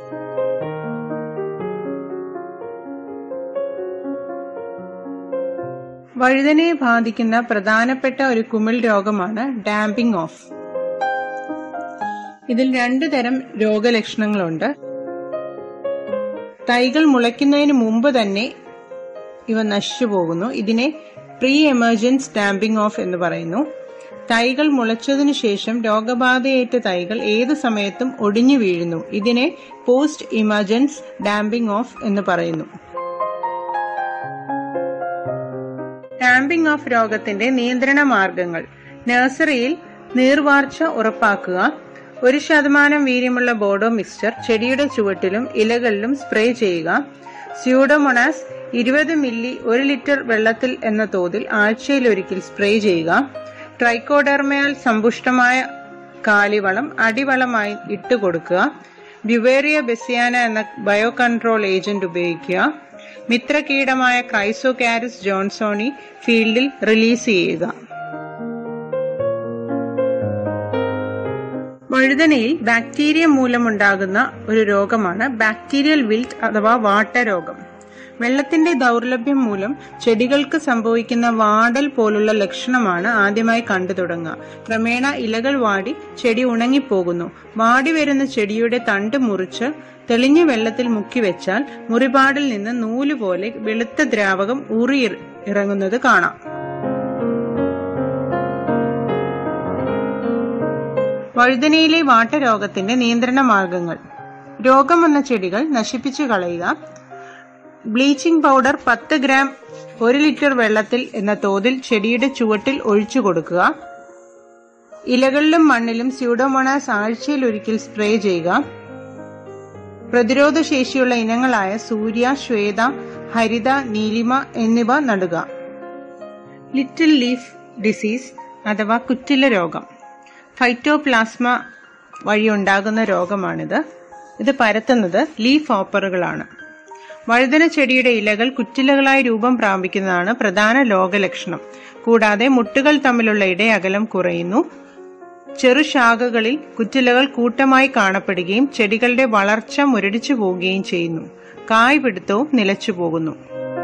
വഴുതനയെ ബാധിക്കുന്ന പ്രധാനപ്പെട്ട ഒരു കുമിൾ രോഗമാണ് ഡാമ്പിംഗ് ഓഫ് ഇതിൽ രണ്ടു തരം രോഗലക്ഷണങ്ങളുണ്ട് തൈകൾ മുളയ്ക്കുന്നതിന് മുമ്പ് തന്നെ ഇവ നശിച്ചു പോകുന്നു ഇതിനെ പ്രീ എമർജൻസ് ഡാമ്പിംഗ് ഓഫ് എന്ന് പറയുന്നു തൈകൾ മുളച്ചതിനു ശേഷം രോഗബാധയേറ്റ തൈകൾ ഏതു സമയത്തും ഒടിഞ്ഞു വീഴുന്നു ഇതിനെ പോസ്റ്റ് ഇമർജൻസ് ഡാമ്പിംഗ് ഓഫ് എന്ന് പറയുന്നു ഡാമ്പിംഗ് ഓഫ് രോഗത്തിന്റെ നിയന്ത്രണ മാർഗങ്ങൾ നഴ്സറിയിൽ നീർവാർച്ച ഉറപ്പാക്കുക ഒരു ശതമാനം വീര്യമുള്ള ബോഡോ മിക്സ്ചർ ചെടിയുടെ ചുവട്ടിലും ഇലകളിലും സ്പ്രേ ചെയ്യുക സ്യൂഡോമോണാസ് ഇരുപത് മില്ലി ഒരു ലിറ്റർ വെള്ളത്തിൽ എന്ന തോതിൽ ആഴ്ചയിൽ ഒരിക്കൽ സ്പ്രേ ചെയ്യുക ട്രൈക്കോഡെർമയാൽ സമ്പുഷ്ടമായ കാലിവളം അടിവളമായി ഇട്ടുകൊടുക്കുക ബ്യുവേറിയ ബെസിയാന എന്ന ബയോ കൺട്രോൾ ഏജന്റ് ഉപയോഗിക്കുക മിത്രകീടമായ ക്രൈസോകാരിസ് ജോൺസോണി ഫീൽഡിൽ റിലീസ് ചെയ്യുക വഴുതനയിൽ ബാക്ടീരിയ മൂലമുണ്ടാകുന്ന ഒരു രോഗമാണ് ബാക്ടീരിയൽ വിൽറ്റ് അഥവാ വാട്ടരോഗം വെള്ളത്തിന്റെ ദൗർലഭ്യം മൂലം ചെടികൾക്ക് സംഭവിക്കുന്ന വാടൽ പോലുള്ള ലക്ഷണമാണ് ആദ്യമായി കണ്ടു തുടങ്ങുക ക്രമേണ ഇലകൾ വാടി ചെടി ഉണങ്ങിപ്പോകുന്നു വാടി വരുന്ന ചെടിയുടെ തണ്ട് മുറിച്ച് തെളിഞ്ഞ വെള്ളത്തിൽ മുക്കി വെച്ചാൽ മുറിപാടിൽ നിന്ന് നൂല് പോലെ വെളുത്ത ദ്രാവകം ഊറി ഇറങ്ങുന്നത് കാണാം വഴുതനയിലെ വാട്ടരോഗത്തിന്റെ നിയന്ത്രണ മാർഗങ്ങൾ രോഗം വന്ന ചെടികൾ നശിപ്പിച്ചു കളയുക ബ്ലീച്ചിംഗ് പൗഡർ പത്ത് ഗ്രാം ഒരു ലിറ്റർ വെള്ളത്തിൽ എന്ന തോതിൽ ചെടിയുടെ ചുവട്ടിൽ ഒഴിച്ചു കൊടുക്കുക ഇലകളിലും മണ്ണിലും സ്യൂഡോമോണാസ് ആഴ്ചയിൽ ഒരിക്കൽ സ്പ്രേ ചെയ്യുക പ്രതിരോധ ശേഷിയുള്ള ഇനങ്ങളായ സൂര്യ ശ്വേത ഹരിത നീലിമ എന്നിവ നടുക ലിറ്റിൽ ലീഫ് ഡിസീസ് അഥവാ കുറ്റില രോഗം ഫൈറ്റോപ്ലാസ്മ വഴി ഉണ്ടാകുന്ന രോഗമാണിത് ഇത് പരത്തുന്നത് ലീഫ് ഓപ്പറുകളാണ് വഴുതന ചെടിയുടെ ഇലകൾ കുറ്റിലകളായി രൂപം പ്രാപിക്കുന്നതാണ് പ്രധാന രോഗലക്ഷണം കൂടാതെ മുട്ടുകൾ തമ്മിലുള്ള ഇടയകലം കുറയുന്നു ചെറുശാഖകളിൽ കുറ്റിലകൾ കൂട്ടമായി കാണപ്പെടുകയും ചെടികളുടെ വളർച്ച മുരടിച്ചു പോവുകയും ചെയ്യുന്നു കായ് പിടുത്തവും നിലച്ചു പോകുന്നു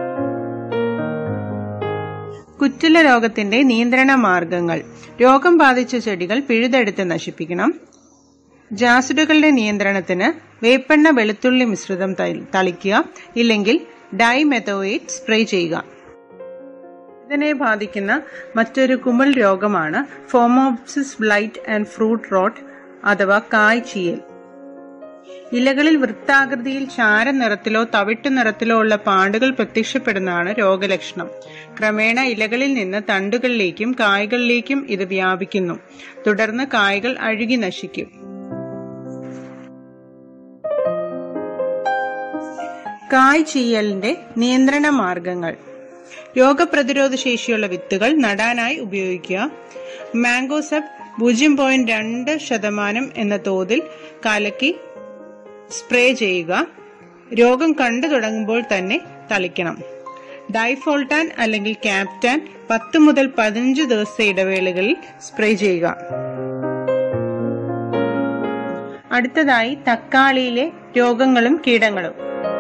കുറ്റില രോഗത്തിന്റെ നിയന്ത്രണ മാർഗങ്ങൾ രോഗം ബാധിച്ച ചെടികൾ പിഴുതെടുത്ത് നശിപ്പിക്കണം ജാസുഡുകളുടെ നിയന്ത്രണത്തിന് വേപ്പെണ്ണ വെളുത്തുള്ളി മിശ്രിതം തളിക്കുക ഇല്ലെങ്കിൽ ഡൈമെത്തോയേറ്റ് സ്പ്രേ ചെയ്യുക ഇതിനെ ബാധിക്കുന്ന മറ്റൊരു കുമിൾ രോഗമാണ് phomopsis blight and fruit rot അഥവാ കായ് ചീയൽ ഇലകളിൽ വൃത്താകൃതിയിൽ ചാര നിറത്തിലോ തവിട്ടു നിറത്തിലോ ഉള്ള പാടുകൾ പ്രത്യക്ഷപ്പെടുന്നതാണ് രോഗലക്ഷണം ക്രമേണ ഇലകളിൽ നിന്ന് തണ്ടുകളിലേക്കും കായ്കളിലേക്കും ഇത് വ്യാപിക്കുന്നു തുടർന്ന് കായ്കൾ അഴുകി നശിക്കും കായ് ചീയലിന്റെ നിയന്ത്രണ മാർഗങ്ങൾ രോഗപ്രതിരോധ ശേഷിയുള്ള വിത്തുകൾ നടാനായി ഉപയോഗിക്കുക മാംഗോസെപ് പൂജ്യം പോയിന്റ് രണ്ട് ശതമാനം എന്ന തോതിൽ കലക്കി സ്പ്രേ ചെയ്യുക രോഗം കണ്ടു തുടങ്ങുമ്പോൾ തന്നെ തളിക്കണം ഡൈഫോൾട്ടാൻ അല്ലെങ്കിൽ ക്യാപ്റ്റാൻ പത്ത് മുതൽ പതിനഞ്ച് ദിവസത്തെ ഇടവേളകളിൽ സ്പ്രേ ചെയ്യുക അടുത്തതായി തക്കാളിയിലെ രോഗങ്ങളും കീടങ്ങളും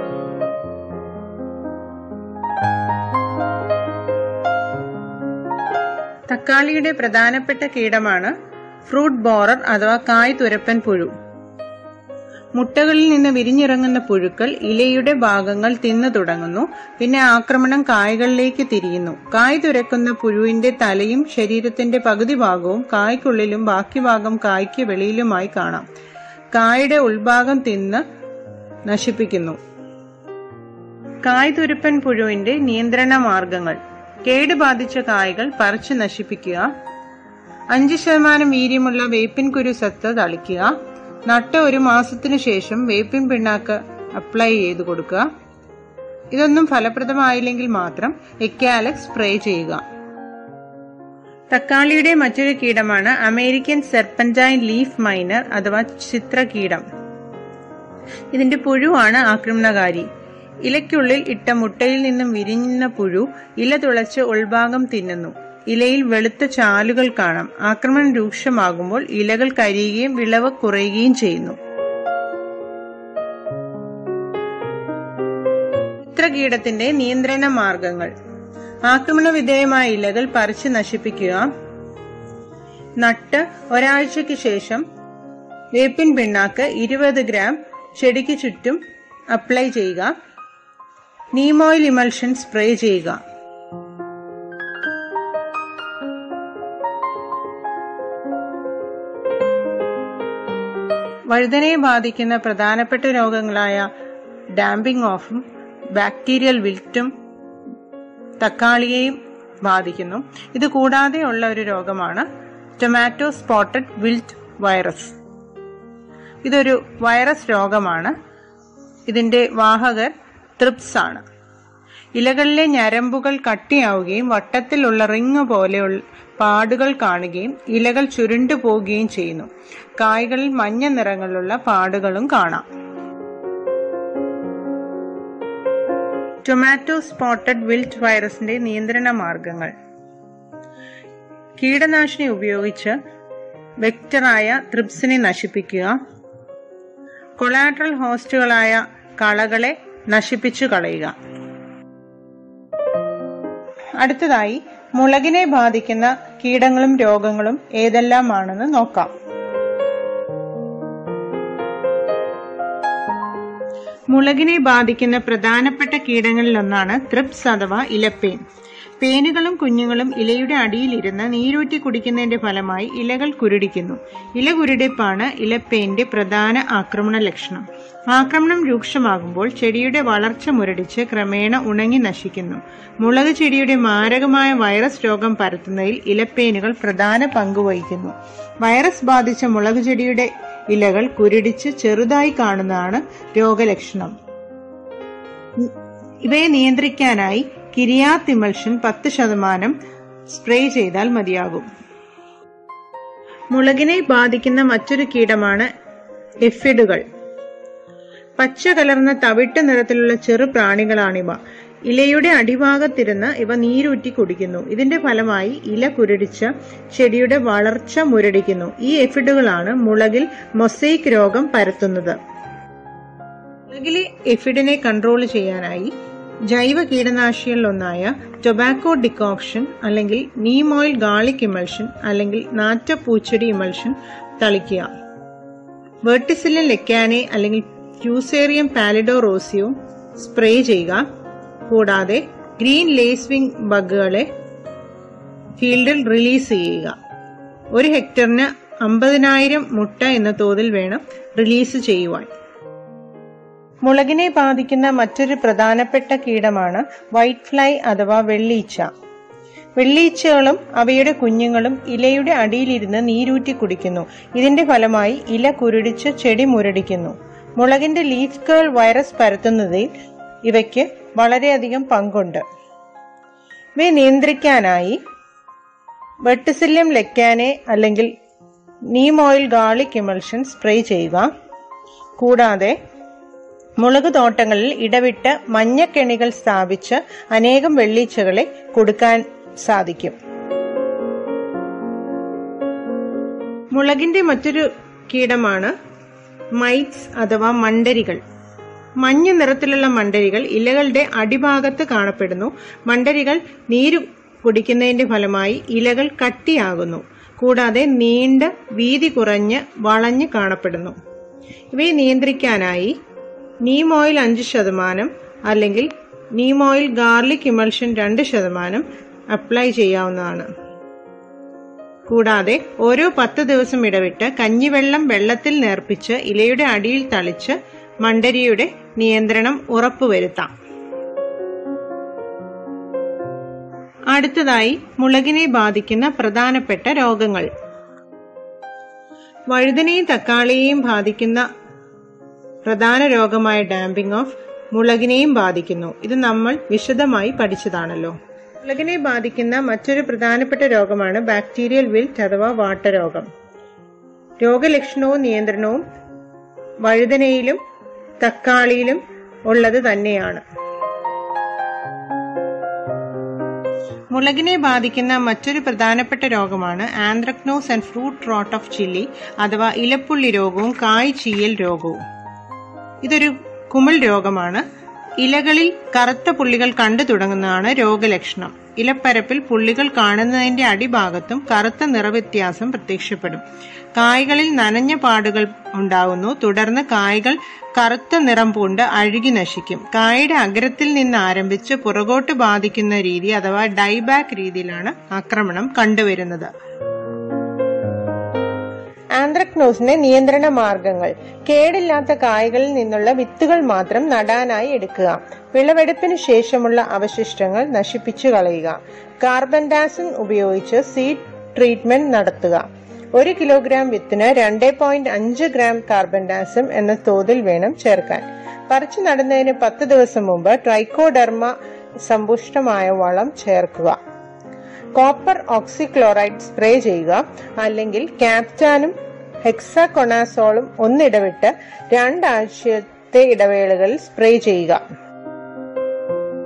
തക്കാളിയുടെ പ്രധാനപ്പെട്ട കീടമാണ് ഫ്രൂട്ട് ബോറർ അഥവാ കായ് തുരപ്പൻ പുഴു മുട്ടകളിൽ നിന്ന് വിരിഞ്ഞിറങ്ങുന്ന പുഴുക്കൾ ഇലയുടെ ഭാഗങ്ങൾ തിന്നു തുടങ്ങുന്നു പിന്നെ ആക്രമണം കായ്കളിലേക്ക് തിരിയുന്നു കായ് തുരക്കുന്ന പുഴുവിന്റെ തലയും ശരീരത്തിന്റെ പകുതി ഭാഗവും കായ്ക്കുള്ളിലും ബാക്കി ഭാഗം കായ്ക്ക് വെളിയിലുമായി കാണാം കായുടെ ഉൾഭാഗം തിന്ന് നശിപ്പിക്കുന്നു കായ് തുരപ്പൻ പുഴുവിന്റെ നിയന്ത്രണ മാർഗങ്ങൾ കേട് ബാധിച്ച കായകൾ പറിച്ചു നശിപ്പിക്കുക അഞ്ച് ശതമാനം വീര്യമുള്ള വേപ്പിൻ കുരു സത്ത് തളിക്കുക നട്ട ഒരു മാസത്തിനു ശേഷം വേപ്പിൻ പിണ്ണാക്ക് അപ്ലൈ ചെയ്ത് കൊടുക്കുക ഇതൊന്നും ഫലപ്രദമായില്ലെങ്കിൽ മാത്രം എക്കാലക്സ് സ്പ്രേ ചെയ്യുക തക്കാളിയുടെ മറ്റൊരു കീടമാണ് അമേരിക്കൻ സെർപ്പൻറ്റൈൻ ലീഫ് മൈനർ അഥവാ ചിത്രകീടം ഇതിന്റെ പുഴുവാണ് ആക്രമണകാരി ഇലയ്ക്കുള്ളിൽ ഇട്ട മുട്ടയിൽ നിന്നും വിരിഞ്ഞുന്ന പുഴു ഇല തുളച്ച് ഉൾഭാഗം തിന്നുന്നു ഇലയിൽ വെളുത്ത ചാലുകൾ കാണാം ആക്രമണം രൂക്ഷമാകുമ്പോൾ ഇലകൾ കരിയുകയും വിളവ് കുറയുകയും ചെയ്യുന്നു ചിത്രകീടത്തിന്റെ നിയന്ത്രണ മാർഗങ്ങൾ ആക്രമണ വിധേയമായ ഇലകൾ പറിച്ച് നശിപ്പിക്കുക നട്ട് ഒരാഴ്ചയ്ക്ക് ശേഷം വേപ്പിൻ പിണ്ണാക്ക് ഇരുപത് ഗ്രാം ചെടിക്ക് ചുറ്റും അപ്ലൈ ചെയ്യുക നീമോയിൽ ഇമൾഷൻ സ്പ്രേ ചെയ്യുക വഴുതനയെ ബാധിക്കുന്ന പ്രധാനപ്പെട്ട രോഗങ്ങളായ ഡാമ്പിംഗ് ഓഫും ബാക്ടീരിയൽ വിൽറ്റും തക്കാളിയെയും ബാധിക്കുന്നു ഇത് കൂടാതെ ഉള്ള ഒരു രോഗമാണ് ടൊമാറ്റോ സ്പോട്ടഡ് വിൽറ്റ് വൈറസ് ഇതൊരു വൈറസ് രോഗമാണ് ഇതിന്റെ വാഹകർ ത്രിപ്സ് ആണ് ഇലകളിലെ ഞരമ്പുകൾ കട്ടിയാവുകയും വട്ടത്തിലുള്ള റിങ് പോലെയുള്ള പാടുകൾ കാണുകയും ഇലകൾ ചുരുണ്ടു പോവുകയും ചെയ്യുന്നു കായ്കളിൽ മഞ്ഞ നിറങ്ങളിലുള്ള പാടുകളും കാണാം ടൊമാറ്റോ സ്പോട്ടഡ് വിൽറ്റ് വൈറസിന്റെ നിയന്ത്രണ മാർഗങ്ങൾ കീടനാശിനി ഉപയോഗിച്ച് വെക്ടറായ ത്രിപ്സിനെ നശിപ്പിക്കുക കൊളാട്രൽ ഹോസ്റ്റുകളായ കളകളെ നശിപ്പിച്ചു കളയുക അടുത്തതായി മുളകിനെ ബാധിക്കുന്ന കീടങ്ങളും രോഗങ്ങളും ഏതെല്ലാമാണെന്ന് നോക്കാം മുളകിനെ ബാധിക്കുന്ന പ്രധാനപ്പെട്ട കീടങ്ങളിലൊന്നാണ് ത്രിപ്സ് അഥവാ ഇലപ്പേൻ പേനുകളും കുഞ്ഞുങ്ങളും ഇലയുടെ അടിയിലിരുന്ന് നീരൂറ്റി കുടിക്കുന്നതിന്റെ ഫലമായി ഇലകൾ കുരുടിക്കുന്നു ഇല കുരുടിപ്പാണ് ഇലപ്പേന്റെ പ്രധാന ആക്രമണ ലക്ഷണം ആക്രമണം രൂക്ഷമാകുമ്പോൾ ചെടിയുടെ വളർച്ച മുരടിച്ച് ക്രമേണ ഉണങ്ങി നശിക്കുന്നു മുളക് ചെടിയുടെ മാരകമായ വൈറസ് രോഗം പരത്തുന്നതിൽ ഇലപ്പേനുകൾ പ്രധാന പങ്ക് വഹിക്കുന്നു വൈറസ് ബാധിച്ച മുളക് ചെടിയുടെ ഇലകൾ കുരുടിച്ച് ചെറുതായി കാണുന്നതാണ് രോഗലക്ഷണം ഇവയെ നിയന്ത്രിക്കാനായി കിരിയാത്ത് ഇമൽഷൻ പത്ത് ശതമാനം സ്പ്രേ ചെയ്താൽ മതിയാകും മുളകിനെ ബാധിക്കുന്ന മറ്റൊരു കീടമാണ് എഫിഡുകൾ പച്ച കലർന്ന തവിട്ട് നിറത്തിലുള്ള ചെറു പ്രാണികളാണിവ ഇലയുടെ അടിഭാഗത്തിരുന്ന് ഇവ നീരൂറ്റി കുടിക്കുന്നു ഇതിന്റെ ഫലമായി ഇല കുരുടിച്ച ചെടിയുടെ വളർച്ച മുരടിക്കുന്നു ഈ എഫിഡുകളാണ് മുളകിൽ മൊസൈക്ക് രോഗം പരത്തുന്നത് മുളകിലെ എഫിഡിനെ കൺട്രോൾ ചെയ്യാനായി ജൈവ കീടനാശികളിലൊന്നായ ടൊബാക്കോ ഡിക്കോക്ഷൻ അല്ലെങ്കിൽ നീം ഓയിൽ ഗാർലിക് ഇമൽഷൻ അല്ലെങ്കിൽ നാറ്റ പൂച്ചെടി ഇമൽഷൻ തളിക്കുക വെർട്ടിസിലിൻ ലെക്കാനെ അല്ലെങ്കിൽ ഫ്യൂസേറിയം പാലിഡോ റോസിയോ സ്പ്രേ ചെയ്യുക കൂടാതെ ഗ്രീൻ ലേസ്വിംഗ് ബഗുകളെ ഫീൽഡിൽ റിലീസ് ചെയ്യുക ഒരു ഹെക്ടറിന് അമ്പതിനായിരം മുട്ട എന്ന തോതിൽ വേണം റിലീസ് ചെയ്യുവാൻ മുളകിനെ ബാധിക്കുന്ന മറ്റൊരു പ്രധാനപ്പെട്ട കീടമാണ് വൈറ്റ് ഫ്ലൈ അഥവാ വെള്ളീച്ച വെള്ളീച്ചകളും അവയുടെ കുഞ്ഞുങ്ങളും ഇലയുടെ അടിയിലിരുന്ന് നീരൂറ്റി കുടിക്കുന്നു ഇതിന്റെ ഫലമായി ഇല കുരുടിച്ച് ചെടി മുരടിക്കുന്നു മുളകിന്റെ ലീഫ് കേൾ വൈറസ് പരത്തുന്നതിൽ ഇവയ്ക്ക് വളരെയധികം പങ്കുണ്ട് ഇവയെ നിയന്ത്രിക്കാനായി വെട്ടിസില്യം ലെക്കാനെ അല്ലെങ്കിൽ neem oil garlic emulsion spray ചെയ്യുക കൂടാതെ മുളക് തോട്ടങ്ങളിൽ ഇടവിട്ട് മഞ്ഞക്കെണികൾ സ്ഥാപിച്ച് അനേകം വെള്ളീച്ചകളെ കൊടുക്കാൻ സാധിക്കും മുളകിന്റെ മറ്റൊരു കീടമാണ് മൈറ്റ്സ് അഥവാ മണ്ടരികൾ മഞ്ഞ നിറത്തിലുള്ള മണ്ടരികൾ ഇലകളുടെ അടിഭാഗത്ത് കാണപ്പെടുന്നു മണ്ടരികൾ നീര് കുടിക്കുന്നതിന്റെ ഫലമായി ഇലകൾ കട്ടിയാകുന്നു കൂടാതെ നീണ്ട വീതി കുറഞ്ഞ് വളഞ്ഞ് കാണപ്പെടുന്നു ഇവയെ നിയന്ത്രിക്കാനായി നീം ഓയിൽ അഞ്ച് ശതമാനം അല്ലെങ്കിൽ നീം ഓയിൽ ഗാർലിക് ഇമൽഷൻ രണ്ട് ശതമാനം അപ്ലൈ ചെയ്യാവുന്നതാണ് കൂടാതെ ഓരോ പത്ത് ദിവസം ഇടവിട്ട് കഞ്ഞിവെള്ളം വെള്ളത്തിൽ നേർപ്പിച്ച് ഇലയുടെ അടിയിൽ തളിച്ച് മണ്ടരിയുടെ നിയന്ത്രണം ഉറപ്പുവരുത്താം അടുത്തതായി മുളകിനെ ബാധിക്കുന്ന പ്രധാനപ്പെട്ട രോഗങ്ങൾ വഴുതനയും തക്കാളിയെയും ബാധിക്കുന്ന പ്രധാന രോഗമായ ഡാമ്പിംഗ് ഓഫ് മുളകിനെയും ബാധിക്കുന്നു ഇത് നമ്മൾ വിശദമായി പഠിച്ചതാണല്ലോ മുളകിനെ ബാധിക്കുന്ന മറ്റൊരു പ്രധാനപ്പെട്ട രോഗമാണ് ബാക്ടീരിയൽ വിൽറ്റ് അഥവാ വാട്ടരോഗം രോഗലക്ഷണവും നിയന്ത്രണവും വഴുതനയിലും തക്കാളിയിലും ഉള്ളത് തന്നെയാണ് മുളകിനെ ബാധിക്കുന്ന മറ്റൊരു പ്രധാനപ്പെട്ട രോഗമാണ് anthracnose and fruit rot of chilli അഥവാ ഇലപ്പുള്ളി രോഗവും കായ് ചീയൽ രോഗവും ഇതൊരു കുമിൾ രോഗമാണ് ഇലകളിൽ കറുത്ത പുള്ളികൾ കണ്ടു തുടങ്ങുന്നതാണ് രോഗലക്ഷണം ഇലപ്പരപ്പിൽ പുള്ളികൾ കാണുന്നതിന്റെ അടിഭാഗത്തും കറുത്ത നിറവ്യത്യാസം പ്രത്യക്ഷപ്പെടും കായ്കളിൽ നനഞ്ഞ പാടുകൾ ഉണ്ടാകുന്നു തുടർന്ന് കായ്കൾ കറുത്ത നിറം പൂണ്ട് അഴുകി നശിക്കും കായയുടെ അഗ്രത്തിൽ നിന്ന് ആരംഭിച്ച് പുറകോട്ട് ബാധിക്കുന്ന രീതി അഥവാ ഡൈബാക്ക് രീതിയിലാണ് ആക്രമണം കണ്ടുവരുന്നത് ആന്ത്രക്നോസിന്റെ നിയന്ത്രണ മാർഗങ്ങൾ കേടില്ലാത്ത കായ്കളിൽ നിന്നുള്ള വിത്തുകൾ മാത്രം നടാനായി എടുക്കുക വിളവെടുപ്പിന് ശേഷമുള്ള അവശിഷ്ടങ്ങൾ നശിപ്പിച്ചു കളയുക കാർബൻ ഡാസിൻ ഉപയോഗിച്ച് സീഡ് ട്രീറ്റ്മെന്റ് നടത്തുക ഒരു കിലോഗ്രാം വിത്തിന് രണ്ട് പോയിന്റ് അഞ്ച് ഗ്രാം കാർബൻ ഡാസിം എന്ന തോതിൽ വേണം ചേർക്കാൻ പറിച്ചു നടുന്നതിന് പത്ത് ദിവസം മുമ്പ് ട്രൈക്കോഡെർമ സമ്പുഷ്ടമായ വളം ചേർക്കുക കോപ്പർ ഓക്സിക്ലോറൈഡ് സ്പ്രേ ചെയ്യുക അല്ലെങ്കിൽ ക്യാപ്റ്റാനും ഹെക്സാകൊണാസോളും ഒന്നിടവിട്ട് രണ്ടാഴ്ചത്തെ ഇടവേളകളിൽ സ്പ്രേ ചെയ്യുക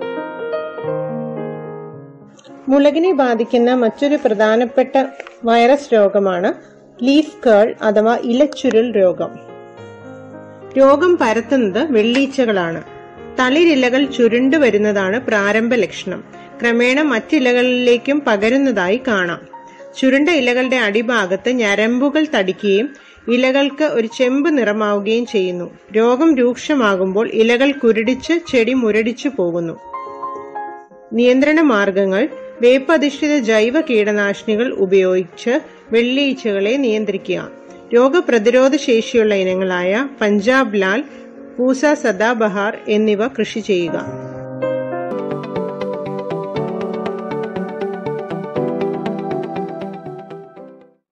മുളകിനെ ബാധിക്കുന്ന മറ്റൊരു പ്രധാനപ്പെട്ട വൈറസ് രോഗമാണ് ലീഫ് കേൾ അഥവാ ഇലച്ചുരുൾ രോഗം രോഗം പരത്തുന്നത് വെള്ളീച്ചകളാണ് തളിരിലകൾ ചുരുണ്ടു വരുന്നതാണ് പ്രാരംഭ ലക്ഷണം ക്രമേണ മറ്റിലകളിലേക്കും പകരുന്നതായി കാണാം ചുരുണ്ട ഇലകളുടെ അടിഭാഗത്ത് ഞരമ്പുകൾ തടിക്കുകയും ഇലകൾക്ക് ഒരു ചെമ്പ് നിറമാവുകയും ചെയ്യുന്നു രോഗം രൂക്ഷമാകുമ്പോൾ ഇലകൾ കുരുടിച്ച് ചെടി മുരടിച്ചു പോകുന്നു നിയന്ത്രണ മാർഗങ്ങൾ വേപ്പധിഷ്ഠിത ജൈവ കീടനാശിനികൾ ഉപയോഗിച്ച് വെള്ളീച്ചകളെ നിയന്ത്രിക്കുക രോഗപ്രതിരോധ ശേഷിയുള്ള ഇനങ്ങളായ പഞ്ചാബ് ലാൽ പൂസ സദാബഹാർ എന്നിവ കൃഷി ചെയ്യുക